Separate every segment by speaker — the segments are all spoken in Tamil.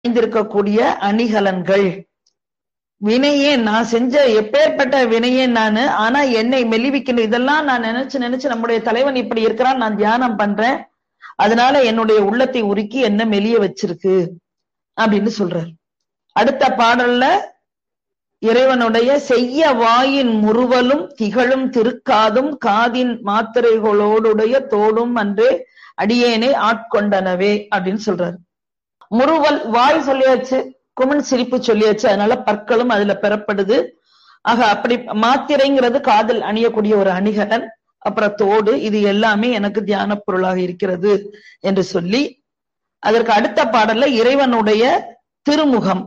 Speaker 1: அணிந்திருக்கக்கூடிய அணிகலன்கள் வினையேன் நான் செஞ்ச எப்பேற்பட்ட வினையேன் நானு ஆனா என்னை மெலிவிக்கணும் இதெல்லாம் நான் நினைச்சு நினைச்சு நம்முடைய தலைவன் இப்படி இருக்கிறான் நான் தியானம் பண்றேன் அதனால என்னுடைய உள்ளத்தை உருக்கி என்ன மெலிய வச்சிருக்கு அப்படின்னு சொல்றார் அடுத்த பாடல்ல இறைவனுடைய செய்ய வாயின் முறுவலும் திகழும் திருக்காதும் காதின் மாத்திரைகளோடுடைய தோடும் அன்றே அடியேனை ஆட்கொண்டனவே அப்படின்னு சொல்றாரு முறுவல் வாய் சொல்லியாச்சு குமன் சிரிப்பு சொல்லியாச்சு அதனால பற்களும் அதுல பெறப்படுது ஆக அப்படி மாத்திரைங்கிறது காதில் அணியக்கூடிய ஒரு அணிகலன் அப்புறம் தோடு இது எல்லாமே எனக்கு தியான பொருளாக இருக்கிறது என்று சொல்லி அதற்கு அடுத்த பாடல்ல இறைவனுடைய திருமுகம்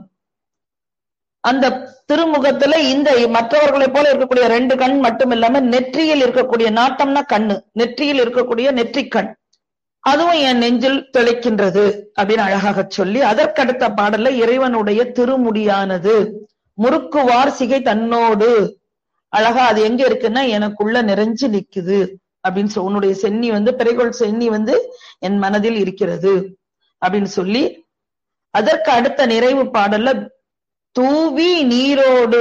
Speaker 1: அந்த திருமுகத்துல இந்த மற்றவர்களை போல இருக்கக்கூடிய ரெண்டு கண் மட்டும் இல்லாம நெற்றியில் இருக்கக்கூடிய நாட்டம்னா கண்ணு நெற்றியில் இருக்கக்கூடிய நெற்றிக்கண் அதுவும் என் நெஞ்சில் தெளிக்கின்றது அப்படின்னு அழகாக சொல்லி அதற்கடுத்த பாடல்ல இறைவனுடைய திருமுடியானது முறுக்கு வார்சிகை தன்னோடு அழகா அது எங்க இருக்குன்னா எனக்குள்ள நிறைஞ்சு நிக்குது அப்படின்னு சொல்லி உன்னுடைய சென்னி வந்து பிறைகோள் சென்னி வந்து என் மனதில் இருக்கிறது அப்படின்னு சொல்லி அதற்கு அடுத்த நிறைவு பாடல்ல தூவி நீரோடு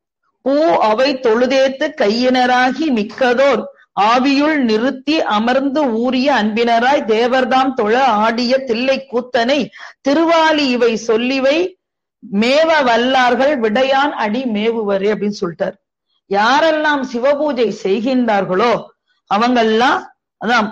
Speaker 1: பூ அவை தொழுதேத்து கையினராகி மிக்கதோர் ஆவியுள் நிறுத்தி அமர்ந்து ஊறிய அன்பினராய் தேவர்தாம் தொழ ஆடிய தில்லை கூத்தனை திருவாலி இவை சொல்லிவை மேவ வல்லார்கள் விடையான் அடி மேவுவரே அப்படின்னு சொல்லிட்டார் யாரெல்லாம் சிவபூஜை செய்கின்றார்களோ அவங்கெல்லாம் அதான்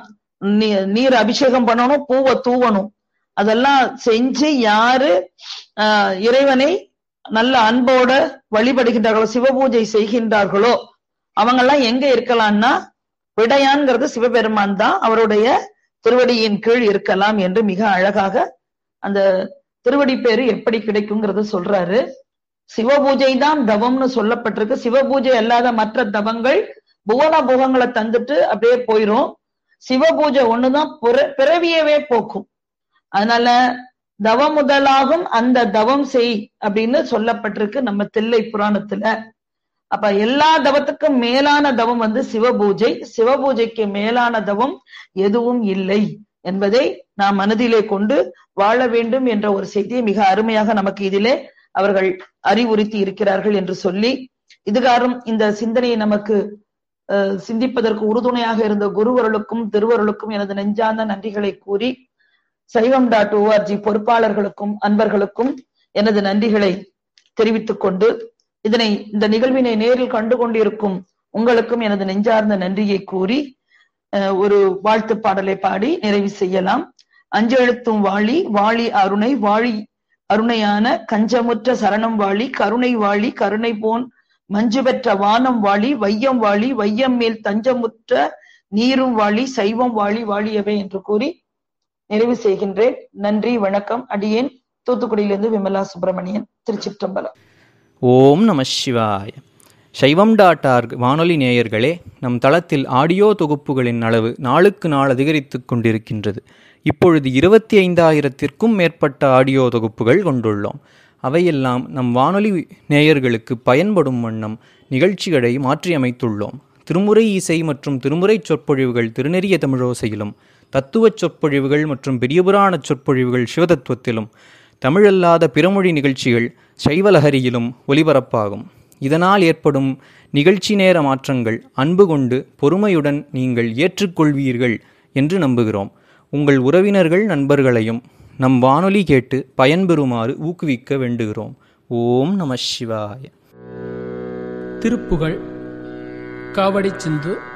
Speaker 1: நீர் அபிஷேகம் பண்ணணும் பூவை தூவணும் அதெல்லாம் செஞ்சு யாரு ஆஹ் இறைவனை நல்ல அன்போட வழிபடுகின்றார்களோ சிவபூஜை செய்கின்றார்களோ அவங்கெல்லாம் எங்க இருக்கலாம்னா விடையான்ங்கிறது சிவபெருமான் தான் அவருடைய திருவடியின் கீழ் இருக்கலாம் என்று மிக அழகாக அந்த திருவடி பேரு எப்படி கிடைக்குங்கிறத சொல்றாரு சிவபூஜை தான் தவம்னு சொல்லப்பட்டிருக்கு சிவபூஜை அல்லாத மற்ற தவங்கள் புவன புகங்களை தந்துட்டு அப்படியே போயிரும் சிவபூஜை ஒண்ணுதான் பிறவியவே போக்கும் அதனால தவம் முதலாகும் அந்த தவம் செய் அப்படின்னு சொல்லப்பட்டிருக்கு நம்ம தில்லை புராணத்துல அப்ப எல்லா தவத்துக்கும் மேலான தவம் வந்து சிவபூஜை சிவபூஜைக்கு மேலான தவம் எதுவும் இல்லை என்பதை நாம் மனதிலே கொண்டு வாழ வேண்டும் என்ற ஒரு செய்தியை மிக அருமையாக நமக்கு இதிலே அவர்கள் அறிவுறுத்தி இருக்கிறார்கள் என்று சொல்லி இதுகாரும் இந்த சிந்தனையை நமக்கு சிந்திப்பதற்கு உறுதுணையாக இருந்த குருவருளுக்கும் திருவருளுக்கும் எனது நெஞ்சார்ந்த நன்றிகளை கூறி சைவம் டாட் ஓஆர்ஜி பொறுப்பாளர்களுக்கும் அன்பர்களுக்கும் எனது நன்றிகளை தெரிவித்துக் கொண்டு இதனை இந்த நிகழ்வினை நேரில் கண்டு கொண்டிருக்கும் உங்களுக்கும் எனது நெஞ்சார்ந்த நன்றியை கூறி ஒரு வாழ்த்து பாடலை பாடி நிறைவு செய்யலாம் அஞ்செழுத்தும் வாழி வாழி அருணை வாழி அருணையான கஞ்சமுற்ற சரணம் வாழி கருணை வாழி கருணை போன் மஞ்சு பெற்ற வானம் வாழி வையம் வாழி வையம் மேல் தஞ்சமுற்ற நீரும் வாழி சைவம் வாழி வாழியவே என்று கூறி நிறைவு செய்கின்றேன் நன்றி வணக்கம் அடியேன் தூத்துக்குடியிலிருந்து விமலா சுப்பிரமணியன் திருச்சிற்றம்பலம்
Speaker 2: ஓம் நம சிவாய சைவம் டாட் ஆர்க் வானொலி நேயர்களே நம் தளத்தில் ஆடியோ தொகுப்புகளின் அளவு நாளுக்கு நாள் அதிகரித்து கொண்டிருக்கின்றது இப்பொழுது இருபத்தி ஐந்தாயிரத்திற்கும் மேற்பட்ட ஆடியோ தொகுப்புகள் கொண்டுள்ளோம் அவையெல்லாம் நம் வானொலி நேயர்களுக்கு பயன்படும் வண்ணம் நிகழ்ச்சிகளை மாற்றியமைத்துள்ளோம் திருமுறை இசை மற்றும் திருமுறை சொற்பொழிவுகள் திருநெறிய தமிழோசையிலும் தத்துவச் சொற்பொழிவுகள் மற்றும் பெரியபுராண சொற்பொழிவுகள் சிவதத்துவத்திலும் தமிழல்லாத பிறமொழி நிகழ்ச்சிகள் சைவலஹரியிலும் ஒலிபரப்பாகும் இதனால் ஏற்படும் நிகழ்ச்சி நேர மாற்றங்கள் அன்பு கொண்டு பொறுமையுடன் நீங்கள் ஏற்றுக்கொள்வீர்கள் என்று நம்புகிறோம் உங்கள் உறவினர்கள் நண்பர்களையும் நம் வானொலி கேட்டு பயன்பெறுமாறு ஊக்குவிக்க வேண்டுகிறோம் ஓம் நம சிவாய
Speaker 3: திருப்புகழ் காவடி சிந்து